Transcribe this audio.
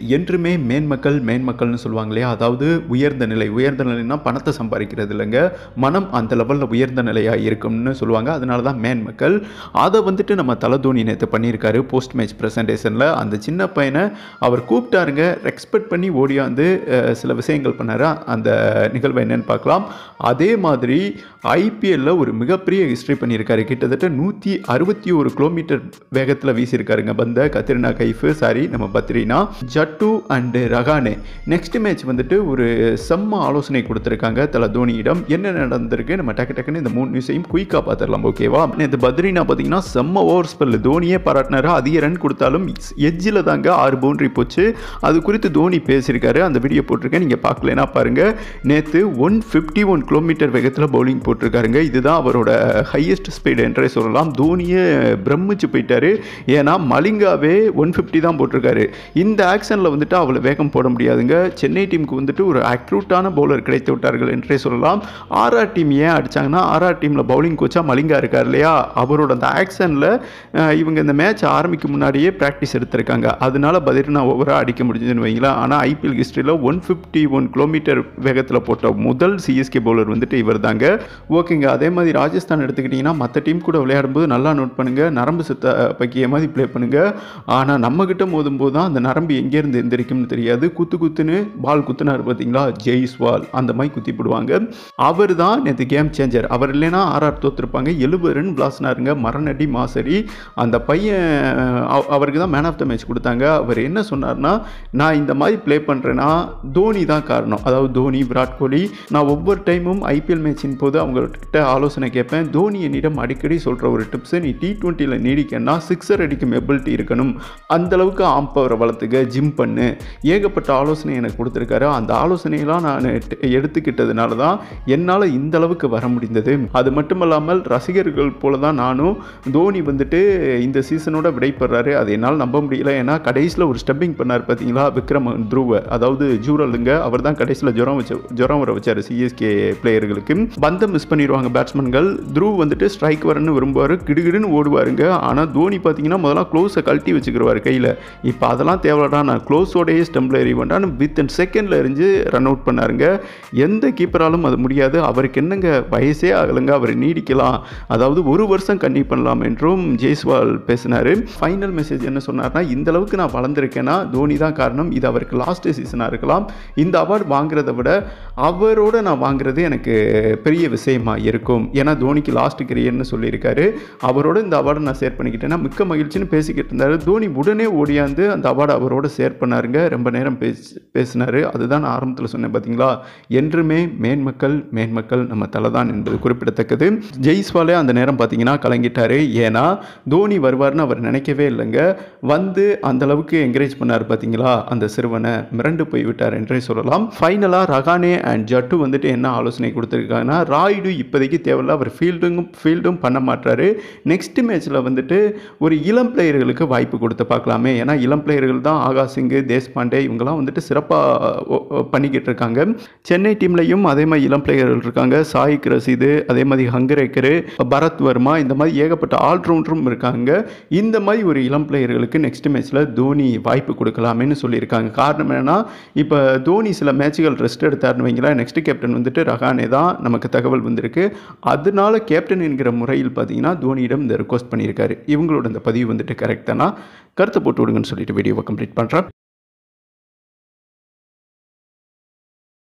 என்றுமே மேன்மக்கள் மேன்மக்கள்னு சொல்லுவாங்க இல்லையா அதாவது உயர்ந்த நிலை உயர்ந்த நிலைனா பணத்தை சம்பாதிக்கிறது இல்லைங்க மனம் அந்த லெவலில் உயர்ந்த நிலையாக இருக்கும்னு சொல்லுவாங்க அதனால தான் மேன்மக்கள் அதை வந்துட்டு நம்ம தலதோனி நேற்று பண்ணியிருக்காரு போஸ்ட் மேட்ச் ப்ரெசன்டேஷனில் அந்த சின்ன பையனை அவர் கூப்பிட்டாருங்க ரெஸ்பெக்ட் பண்ணி ஓடியாந்து அஹ், சில விஷயங்கள் பண்ணாரு அந்த நிகழ்வு என்னன்னு பார்க்கலாம் அதே மாதிரி ஐபிஎல்ல ஒரு மிகப்பெரிய ஹிஸ்ட்ரி பண்ணியிருக்காரு கிட்டத்தட்ட நூற்றி அறுபத்தி ஒரு கிலோமீட்டர் வேகத்தில் வீசியிருக்காருங்க பந்த கத்ரினா கைஃபு சாரி நம்ம பத்ரினா Jaddu and Rahane next match வந்துட்டு ஒரு செம்ம ஆலோசனை கொடுத்துருக்காங்க தல தோனியிடம் என்ன நடந்திருக்கு நம்ம டக்கு டக்குன்னு இந்த மூணு நியூஸையும் குயிக்காக பார்த்துடலாம் ஓகேவா நேற்று பத்ரினா பார்த்தீங்கன்னா செம்ம ஓவர் ஸ்பெல் தோனியே பாராட்டினாரு அதிக ரன் கொடுத்தாலும் எஜ்ஜில் தாங்க ஆறு பவுண்டரி போச்சு அது குறித்து தோனி பேசியிருக்காரு அந்த வீடியோ போட்டிருக்கேன் நீங்கள் பார்க்கலனா பாருங்க நேற்று ஒன் ஃபிஃப்டி ஒன் கிலோமீட்டர் வேகத்தில் பவுலிங் போட்டிருக்காருங்க இதுதான் அவரோட ஹையஸ்ட் ஸ்பீடு என்றே சொல்லலாம் தோனியே பிரமிச்சு போயிட்டாரு ஏன்னா மலிங்காவே ஒன் ஃபிஃப்டி தான் போட்டிருக்காரு இந்த ஆக்ஷனில் வந்துட்டு அவ்வளோ வேகம் போட முடியாதுங்க சென்னை டீமுக்கு வந்துட்டு ஒரு அக்ரூட்டான பவுலர் கிடைத்து விட்டார்கள் என்றே சொல்லலாம் ஆர்ஆர் டீம் ஏன் அடிச்சாங்கன்னா ஆர்ஆர் டீமில் பவுலிங் கோச்சா மலிங்கா இருக்கார் இல்லையா அவரோட அந்த ஆக்ஷனில் இவங்க இந்த மேட்ச் ஆரம்பிக்கும் முன்னாடியே ப்ராக்டிஸ் எடுத்திருக்காங்க அதனால பதிர்னா ஓவராக அடிக்க முடிஞ்சதுன்னு வைங்களேன் ஆனால் ஐபிஎல் ஹிஸ்ட்ரியில் ஒன் ஃபிஃப்டி ஒன் கிலோமீட்டர் வேகத்தில் போட்ட முதல் சிஎஸ்கே பவுலர் வந்துட்டு இவர் தாங்க ஓகேங்க அதே மாதிரி ராஜஸ்தான் எடுத்துக்கிட்டிங்கன்னா மற்ற டீம் கூட விளையாடும்போது நல்லா நோட் பண்ணுங்கள் நரம்பு சுத்த பக்கிய மாதிரி ப்ளே பண்ணுங்கள் ஆனால் நம்மக்கிட்ட மோதும்போது தான் அந்த நரம்பு எங்கேருந்து எந்திரிக்கும்னு தெரியாது குத்து குத்துன்னு பால் குத்துனார் பார்த்தீங்களா ஜெய்ஸ்வால் அந்த மாதிரி குத்தி போடுவாங்க அவர் தான் நேற்று கேம் சேஞ்சர் அவர் இல்லைன்னா ஆர்ஆர் தோத்துருப்பாங்க எழுபது ரன் பிளாஸ்னாருங்க மரணடி மாசரி அந்த பையன் அவ- அவருக்கு தான் மேன் ஆஃப் த மேட்ச் கொடுத்தாங்க அவர் என்ன சொன்னார்னா நான் இந்த மாதிரி ப்ளே பண்ணுறேன்னா தோனி தான் காரணம் அதாவது தோனி விராட் கோலி நான் ஒவ்வொரு டைமும் ஐபிஎல் மேட்சின் போது அவங்ககிட்ட ஆலோசனை கேட்பேன் தோனி என்னிடம் அடிக்கடி சொல்கிற ஒரு டிப்ஸு நீ டி டுவெண்ட்டியில் நீடிக்கன்னா சிக்ஸர் அடிக்கும் எபிலிட்டி இருக்கணும் அந்த அளவுக்கு ஆம் பவரை வளர்த்துக்க ஜிம் பண்ணு ஏகப்பட்ட ஆலோசனை எனக்கு கொடுத்துருக்காரு அந்த ஆலோசனையெல்லாம் நான் ட- எடுத்துக்கிட்டதுனால தான் என்னால் இந்த அளவுக்கு வர முடிந்தது அது மட்டும் இல்லாமல் ரசிகர்கள் போல தான் நானும் தோனி வந்துட்டு இந்த சீசனோட விடைபெறாரு அது என்னால் நம்ப முடியல ஏன்னா கடைசியில் ஒரு ஸ்டம்பிங் பண்ணார் பார்த்தீங்களா விக்ரம் துருவ அதாவது ஜூரலுங்க அவர் தான் கடைசியில் ஜுரம் வச்ச ஜுரம் வர வச்சார் சிஎஸ்கே பிளேயர்களுக்கு பந்தை மிஸ் பண்ணிடுவாங்க பேட்ஸ்மேன்கள் த்ரூ வந்துட்டு ஸ்ட்ரைக் வரணும்னு விரும்புவார் கிடுகிடுன்னு ஓடுவாருங்க ஆனால் தோனி பார்த்தீங்கன்னா முதல்ல க்ளோஸை கழட்டி வச்சுக்கிடுவார் கையில் இப்போ அதெல்லாம் தேவைடா நான் க்ளோஸோடையே ஸ்டம்பில் எறிவேண்டான்னு வித் அண்ட் செகண்டில் எறிஞ்சு ரன் அவுட் பண்ணாருங்க எந்த கீப்பராலும் அது முடியாது அவருக்கு என்னங்க வயசே ஆகலைங்க அவர் நீடிக்கலாம் அதாவது ஒரு வருஷம் கன்னி பண்ணலாம் என்றும் ஜெய்ஸ்வால் பேசினார் ஃபைனல் மெசேஜ் என்ன சொன்னார்னா இந்த அளவுக்கு நான் வளர்ந்துருக்கேன்னா தோனி தான் காரணம் இது அவருக்கு லாஸ்ட் சீசனாக இருக்கலாம் இந்த அவார்டு வாங்குறதை விட அவரோட நான் வாங்குறது எனக்கு பெரிய விஷயமா இருக்கும் ஏன்னா தோனிக்கு லாஸ்ட் கரியர்னு சொல்லியிருக்காரு அவரோட இந்த அவார்டை நான் ஷேர் பண்ணிக்கிட்டேன்னா மிக்க மகிழ்ச்சின்னு பேசிக்கிட்டு இருந்தார் தோனி உடனே ஓடியாந்து அந்த அவார்டை அவரோட ஷேர் பண்ணாருங்க ரொம்ப நேரம் பேசி பேசினார் அதுதான் நான் ஆரம்பத்தில் சொன்னேன் பார்த்தீங்களா என்றுமே மேன்மக்கள் மேன்மக்கள் நம்ம தலை தான் என்பது குறிப்பிடத்தக்கது ஜெய்ஸ்வாலே அந்த நேரம் பார்த்தீங்கன்னா கலங்கிட்டாரு ஏன்னா தோனி வருவார்னு அவர் நினைக்கவே இல்லைங்க வந்து அந்த அளவுக்கு என்கரேஜ் பண்ணார் பார்த்தீங்களா அந்த சிறுவனை மிரண்டு போய் விட்டார் என்றே சொல்லலாம் ஃபைனலாக ரகானே அண்ட் ஜட்டு வந்துட்டு என்ன ஆலோசனை கொடுத்துருக்காங்கன்னா ராய்டு இப்போதைக்கு தேவையில்ல அவர் ஃபீல்டும் ஃபீல்டும் பண்ண மாட்டாரு நெக்ஸ்ட் மேட்ச்சில் வந்துட்டு ஒரு இளம் பிளேயர்களுக்கு வாய்ப்பு கொடுத்து பார்க்கலாமே ஏன்னா இளம் பிளேயர்கள் தான் ஆகாஷ் சிங்கு தேஷ்பாண்டே இவங்கெல்லாம் வந்துட்டு சிறப்பாக பண்ணிக்கிட்டு இருக்காங்க சென்னை டீம்லையும் அதே மாதிரி இளம் பிளேயர்கள் இருக்காங்க சாயிக் ரசீது அதே மாதிரி ஹங்கரேக்கரு பரத் வர்மா இந்த மாதிரி ஏகப்பட்ட ஆல்ரவுண்டரும் இருக்காங்க இந்த மாதிரி ஒரு இளம் பிளேயர்களுக்கு நெக்ஸ்ட் மேட்ச்சில் தோனி வாய்ப்பு கொடுக்கலாமேன்னு சொல்லியிருக்காங்க காரணம் என்னன்னா இப்போ தோனி சில மேட்சுகள் ரெஸ்ட் எடுத்தாருன்னு வைங்களேன் நெக்ஸ்ட் கேப்டன் வந்துட்டு ரஹானே தான் நமக்கு தகவல் வந்திருக்கு அதனால கேப்டன் என்கிற முறையில் பார்த்தீங்கன்னா தோனியிடம் இந்த ரிக்வஸ்ட் பண்ணியிருக்காரு இவங்களோட இந்த பதிவு வந்துட்டு கரெக்ட் தானா கருத்தை போட்டு விடுங்கன்னு சொல்லிட்டு வீடியோவை கம்ப்ளீட் பண்ணுறேன்